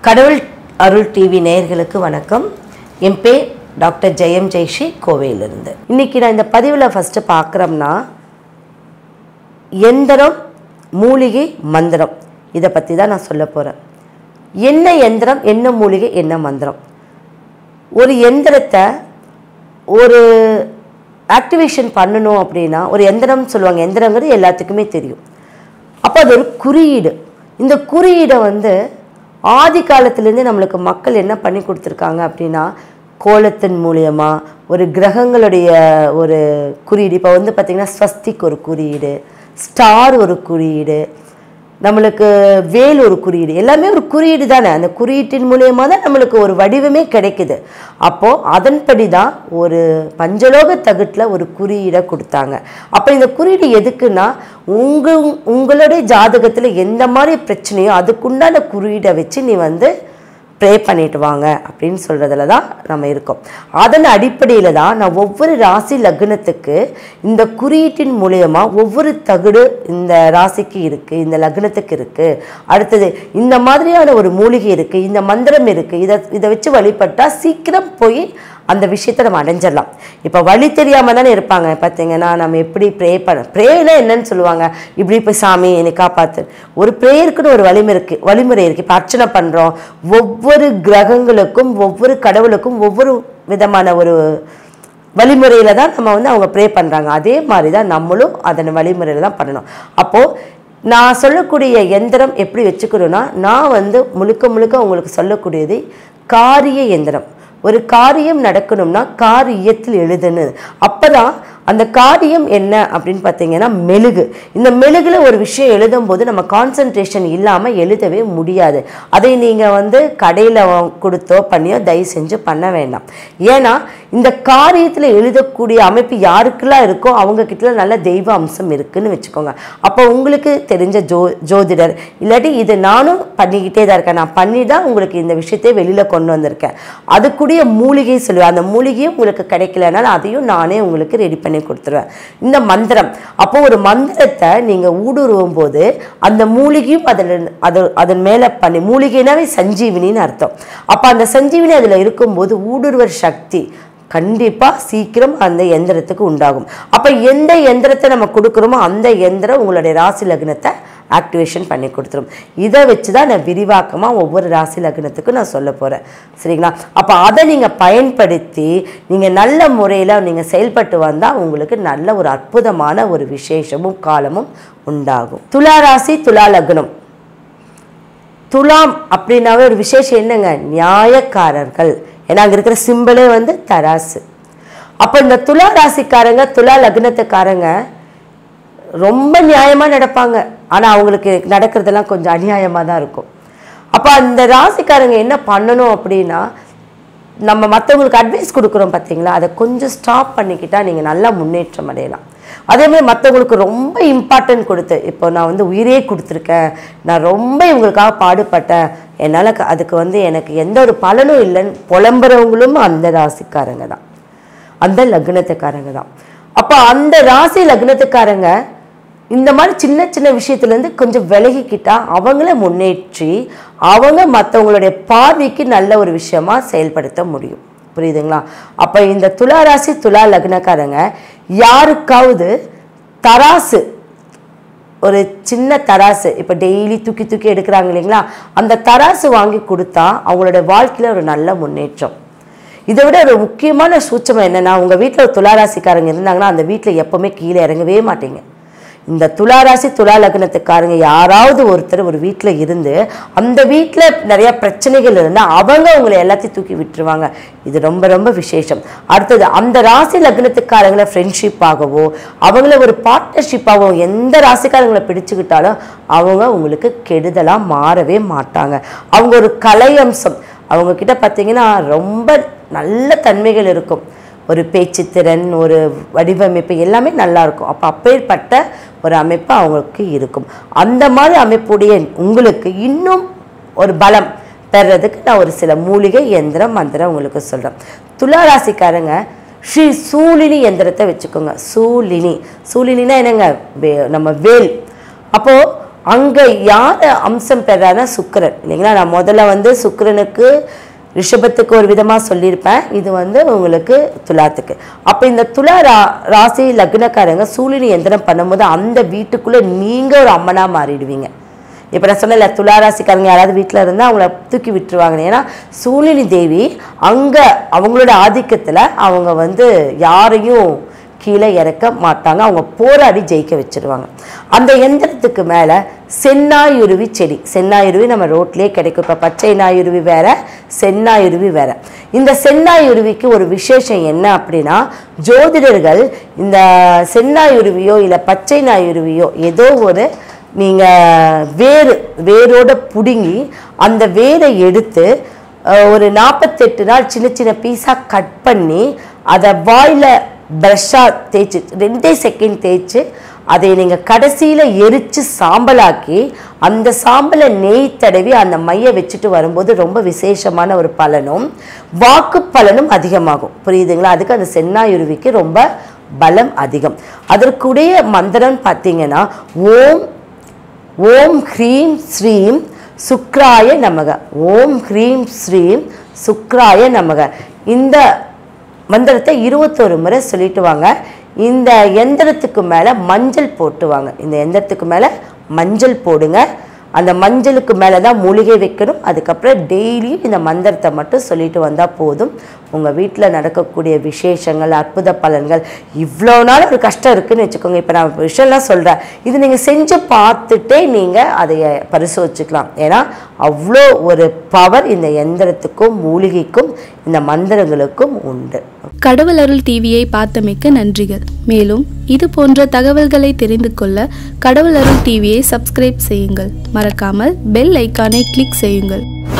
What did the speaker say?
கடவுள் அருள் டிவி நேயர்களுக்கு வணக்கம் என் பேர் டாக்டர் ஜெயம் ஜெய்ஷி கோவையிலிருந்து இன்னைக்கு நான் இந்த பதிவில் ஃபஸ்ட்டு பார்க்குறோம்னா எந்திரம் மூலிகை மந்திரம் இதை பற்றி தான் நான் சொல்ல போகிறேன் என்ன எந்திரம் என்ன மூலிகை என்ன மந்திரம் ஒரு எந்திரத்தை ஒரு ஆக்டிவேஷன் பண்ணணும் அப்படின்னா ஒரு எந்திரம் சொல்லுவாங்க எந்திரங்கிறது எல்லாத்துக்குமே தெரியும் அப்போ அது ஒரு குறியீடு இந்த குறியீடை வந்து ஆதி காலத்துலேருந்தே நம்மளுக்கு மக்கள் என்ன பண்ணி கொடுத்துருக்காங்க அப்படின்னா கோலத்தின் மூலியமா ஒரு கிரகங்களுடைய ஒரு குறியீடு இப்போ வந்து பார்த்திங்கன்னா ஸ்வஸ்திக் ஒரு குறியீடு ஸ்டார் ஒரு குறியீடு நம்மளுக்கு வேல் ஒரு குறியீடு எல்லாமே ஒரு குறியீடு தானே அந்த குறியீட்டின் மூலியமா தான் நம்மளுக்கு ஒரு வடிவமே கிடைக்குது அப்போது அதன்படி தான் ஒரு பஞ்சலோக தகுட்டில் ஒரு குறியீடை கொடுத்தாங்க அப்போ இந்த குறியீடு எதுக்குன்னா உங்கள் உங்களுடைய ஜாதகத்தில் எந்த மாதிரி பிரச்சனையோ அதுக்குண்டான குறியீடை வச்சு நீ வந்து ப்ரே பண்ணிட்டு வாங்க அப்படின்னு சொல்கிறதுல தான் நம்ம இருக்கோம் அதன் அடிப்படையில் தான் நான் ஒவ்வொரு ராசி லக்னத்துக்கு இந்த குறியீட்டின் மூலயமா ஒவ்வொரு தகுடு இந்த ராசிக்கு இருக்குது இந்த லக்னத்துக்கு இருக்குது அடுத்தது இந்த மாதிரியான ஒரு மூலிகை இருக்குது இந்த மந்திரம் இருக்குது இதை இதை வச்சு வழிபட்டால் சீக்கிரம் போய் அந்த விஷயத்தை நம்ம அடைஞ்சிடலாம் இப்போ வழி தெரியாமல் தானே இருப்பாங்க பார்த்தீங்கன்னா நம்ம எப்படி ப்ரே பண்ண ப்ரேனா என்னன்னு சொல்லுவாங்க இப்படி போய் சாமி என்னை காப்பாத்து ஒரு ப்ரேயருக்குன்னு ஒரு வலிமை இருக்குது வழிமுறை இருக்குது இப்போ அர்ச்சனை பண்ணுறோம் ஒவ்வொரு கிரகங்களுக்கும் ஒவ்வொரு கடவுளுக்கும் ஒவ்வொரு விதமான ஒரு வழிமுறையில் தான் நம்ம வந்து அவங்க ப்ரே பண்ணுறாங்க அதே மாதிரி தான் நம்மளும் அதன் வழிமுறையில் தான் பண்ணணும் அப்போது நான் சொல்லக்கூடிய எந்திரம் எப்படி வச்சுக்கணும்னா நான் வந்து முழுக்க முழுக்க உங்களுக்கு சொல்லக்கூடியது காரிய எந்திரம் ஒரு காரியம் நடக்கணும்னா காரியத்தில் எழுதுன்னு அப்பதான் அந்த காரியம் என்ன அப்படின்னு பார்த்தீங்கன்னா மெழுகு இந்த மெழுகுல ஒரு விஷயம் எழுதும்போது நம்ம கான்சன்ட்ரேஷன் இல்லாமல் எழுதவே முடியாது அதை நீங்கள் வந்து கடையில் கொடுத்தோ பண்ணியோ தயவு செஞ்சு பண்ண வேண்டாம் ஏன்னா இந்த காரியத்தில் எழுதக்கூடிய அமைப்பு யாருக்கெல்லாம் இருக்கோ அவங்க கிட்ட நல்ல தெய்வ அம்சம் இருக்குன்னு வச்சுக்கோங்க அப்போ உங்களுக்கு தெரிஞ்ச ஜோ ஜோதிடர் இல்லாட்டி இது நானும் பண்ணிக்கிட்டே தான் இருக்கேன் நான் பண்ணி தான் உங்களுக்கு இந்த விஷயத்தை வெளியில் கொண்டு வந்திருக்கேன் அதுக்குரிய மூலிகை சொல்லுவேன் அந்த மூலிகையும் உங்களுக்கு கிடைக்கலனாலும் அதையும் நானே உங்களுக்கு ரெடி பண்ணி கொடுத்துருவேன் இந்த மந்திரம் அப்போ ஒரு மந்திரத்தை நீங்கள் ஊடுருவும் போது அந்த மூலிகையும் அதில் அது அதன் மேலே பண்ணி மூலிகைனாவே சஞ்சீவினின்னு அர்த்தம் அப்போ அந்த சஞ்சீவினி அதில் இருக்கும்போது ஊடுருவர் சக்தி கண்டிப்பாக சீக்கிரம் அந்த எந்திரத்துக்கு உண்டாகும் அப்போ எந்த எந்திரத்தை நம்ம கொடுக்குறோமோ அந்த எந்திரம் உங்களுடைய ராசி லக்னத்தை ஆக்டிவேஷன் பண்ணி கொடுத்துரும் இதை வச்சு தான் நான் விரிவாக்கமாக ஒவ்வொரு ராசி லக்னத்துக்கும் நான் சொல்ல போகிறேன் சரிங்களா அப்போ அதை நீங்கள் பயன்படுத்தி நீங்கள் நல்ல முறையில் நீங்கள் செயல்பட்டு வந்தால் உங்களுக்கு நல்ல ஒரு அற்புதமான ஒரு விசேஷமும் காலமும் உண்டாகும் துலா ராசி துலா லக்னம் துலாம் அப்படின்னாவே ஒரு விசேஷம் என்னங்க நியாயக்காரர்கள் ஏன்னா அங்கே இருக்கிற சிம்பிளே வந்து தராசு அப்போ இந்த துலா ராசிக்காரங்க துலா லக்னத்துக்காரங்க ரொம்ப நியாயமாக நடப்பாங்க ஆனால் அவங்களுக்கு நடக்கிறதெல்லாம் கொஞ்சம் அநியாயமாக தான் இருக்கும் அப்போ அந்த ராசிக்காரங்க என்ன பண்ணணும் அப்படின்னா நம்ம மற்றவங்களுக்கு அட்வைஸ் கொடுக்குறோம் பார்த்தீங்களா அதை கொஞ்சம் ஸ்டாப் பண்ணிக்கிட்டா நீங்கள் நல்லா முன்னேற்றம் அடையலாம் அதே மாதிரி மற்றவங்களுக்கு ரொம்ப இம்பார்ட்டன்ட் கொடுத்து இப்போ நான் வந்து உயிரே கொடுத்துருக்கேன் நான் ரொம்ப இவங்களுக்காக பாடுபட்டேன் என்னால் க- அதுக்கு வந்து எனக்கு எந்த ஒரு பலனும் இல்லைன்னு புலம்புறவங்களும் அந்த ராசிக்காரங்க தான் அந்த லக்னத்துக்காரங்க தான் அப்போ அந்த ராசி லக்னத்துக்காரங்க இந்த மாதிரி சின்ன சின்ன விஷயத்துலேருந்து கொஞ்சம் விலகிக்கிட்டா அவங்கள முன்னேற்றி அவங்க மற்றவங்களுடைய பார்வைக்கு நல்ல ஒரு விஷயமா செயல்படுத்த முடியும் புரியுதுங்களா அப்போ இந்த துலா ராசி துலா லக்னக்காரங்க யாருக்காவது தராசு ஒரு சின்ன தராசு இப்போ டெய்லி தூக்கி தூக்கி எடுக்கிறாங்க இல்லைங்களா அந்த தராசு வாங்கி கொடுத்தா அவங்களோட வாழ்க்கையில் ஒரு நல்ல முன்னேற்றம் இதை விட ஒரு முக்கியமான சூட்சம் என்னன்னா உங்கள் வீட்டில் ஒரு துளாராசிக்காரங்க இருந்தாங்கன்னா அந்த வீட்டில் எப்பவுமே கீழே இறங்கவே மாட்டீங்க இந்த துளாராசி துலா லக்னத்துக்காரங்க யாராவது ஒருத்தர் ஒரு வீட்டில் இருந்து அந்த வீட்டில் நிறைய பிரச்சனைகள் இருந்தால் அவங்க உங்களை எல்லாத்தையும் தூக்கி விட்டுருவாங்க இது ரொம்ப ரொம்ப விசேஷம் அடுத்தது அந்த ராசி லக்னத்துக்காரங்களை ஃப்ரெண்ட்ஷிப் ஆகவோ அவங்கள ஒரு பார்ட்னர்ஷிப்பாகவோ எந்த ராசிக்காரங்களை பிடிச்சுக்கிட்டாலும் அவங்க உங்களுக்கு கெடுதலாக மாறவே மாட்டாங்க அவங்க ஒரு கலை அம்சம் அவங்க கிட்ட பார்த்தீங்கன்னா ரொம்ப நல்ல தன்மைகள் இருக்கும் ஒரு பேச்சுத்திறன் ஒரு வடிவமைப்பு எல்லாமே நல்லா இருக்கும் அப்போ அப்பேற்பட்ட ஒரு அமைப்பு அவங்களுக்கு இருக்கும் அந்த மாதிரி அமைப்புடைய உங்களுக்கு இன்னும் ஒரு பலம் பெறதுக்கு நான் ஒரு சில மூலிகை எந்திரம் மந்திரம் உங்களுக்கு சொல்கிறேன் துளாராசிக்காரங்க ஸ்ரீ சூலினி எந்திரத்தை வச்சுக்கோங்க சூலினி சூலினினா என்னங்க வே- நம்ம வேல் அப்போது அங்கே யார் அம்சம் பெறானா சுக்கிரன் இல்லைங்களா நான் முதல்ல வந்து சுக்கிரனுக்கு ரிஷபத்துக்கு ஒரு விதமாக சொல்லியிருப்பேன் இது வந்து உங்களுக்கு துலாத்துக்கு அப்போ இந்த துலா ரா ராசி லக்னக்காரங்க சூழ்நிலை எந்திரம் பண்ணும்போது அந்த வீட்டுக்குள்ளே நீங்கள் ஒரு அம்மனாக மாறிடுவீங்க இப்போ நான் சொன்னேன்ல துளாராசிக்காரங்க யாராவது வீட்டில் இருந்தால் அவங்கள தூக்கி விட்டுருவாங்க ஏன்னா சூழ்நிலை தேவி அங்கே அவங்களோட ஆதிக்கத்தில் அவங்க வந்து யாரையும் கீழே இறக்க மாட்டாங்க அவங்க போராடி ஜெயிக்க வச்சிருவாங்க அந்த எந்திரத்துக்கு மேலே சென்னாயுருவி செடி சென்னாயுருவி நம்ம ரோட்லேயே கிடைக்கும் இப்போ பச்சை நாயுருவி வேற சென்னாயுருவி வேற இந்த சென்னாயுருவிக்கு ஒரு விசேஷம் என்ன அப்படின்னா ஜோதிடர்கள் இந்த சென்னாயுருவியோ இல்லை பச்சை நாயுருவியோ ஏதோ ஒரு நீங்கள் வேறு வேரோட பிடுங்கி அந்த வேரை எடுத்து அஹ், ஒரு நாற்பத்தெட்டு நாள் சின்ன சின்ன பீஸாக கட் பண்ணி அதை வாயில் ப்ரஷ்ஷாக தேய்ச்சி ரெண்டே செகண்ட் தேய்ச்சி அதை நீங்கள் கடைசியில் எரித்து சாம்பலாக்கி அந்த சாம்பலை நெய் தடவி அந்த மையை வச்சுட்டு வரும்போது ரொம்ப விசேஷமான ஒரு பலனும் வாக்கு பலனும் அதிகமாகும் புரியுதுங்களா அதுக்கு அந்த சென்னாயுருவிக்கு ரொம்ப பலம் அதிகம் அதற்குடைய மந்திரம் பார்த்தீங்கன்னா ஓம் ஓம் ஹ்ரீம் ஸ்ரீம் சுக்ராய நமக ஓம் ஹ்ரீம் ஸ்ரீம் சுக்ராய நமக இந்த மந்திரத்தை இருபத்தொரு முறை சொல்லிட்டு வாங்க இந்த எந்திரத்துக்கு மேலே மஞ்சள் போட்டு வாங்க இந்த எந்திரத்துக்கு மேலே மஞ்சள் போடுங்க அந்த மஞ்சளுக்கு மேலே தான் மூலிகை வைக்கணும் அதுக்கப்புறம் டெய்லியும் இந்த மந்திரத்தை மட்டும் சொல்லிட்டு வந்தால் போதும் உங்கள் வீட்டில் நடக்கக்கூடிய விசேஷங்கள் அற்புத பலன்கள் இவ்வளோ நாள் ஒரு கஷ்டம் இருக்குன்னு வச்சுக்கோங்க இப்போ நான் விஷயம்லாம் சொல்கிறேன் இது நீங்கள் செஞ்சு பார்த்துட்டே நீங்கள் அதை பரிசோதிச்சுக்கலாம் ஏன்னா அவ்வளோ ஒரு பவர் இந்த எந்திரத்துக்கும் மூலிகைக்கும் இந்த மந்திரங்களுக்கும் உண்டு கடவுள் அருள் டிவியை பார்த்தமைக்க நன்றிகள் மேலும் இது போன்ற தகவல்களை தெரிந்து கொள்ள கடவுள் அருள் டிவியை சப்ஸ்கிரைப் செய்யுங்கள் மறக்காமல் பெல் ஐக்கானை கிளிக் செய்யுங்கள்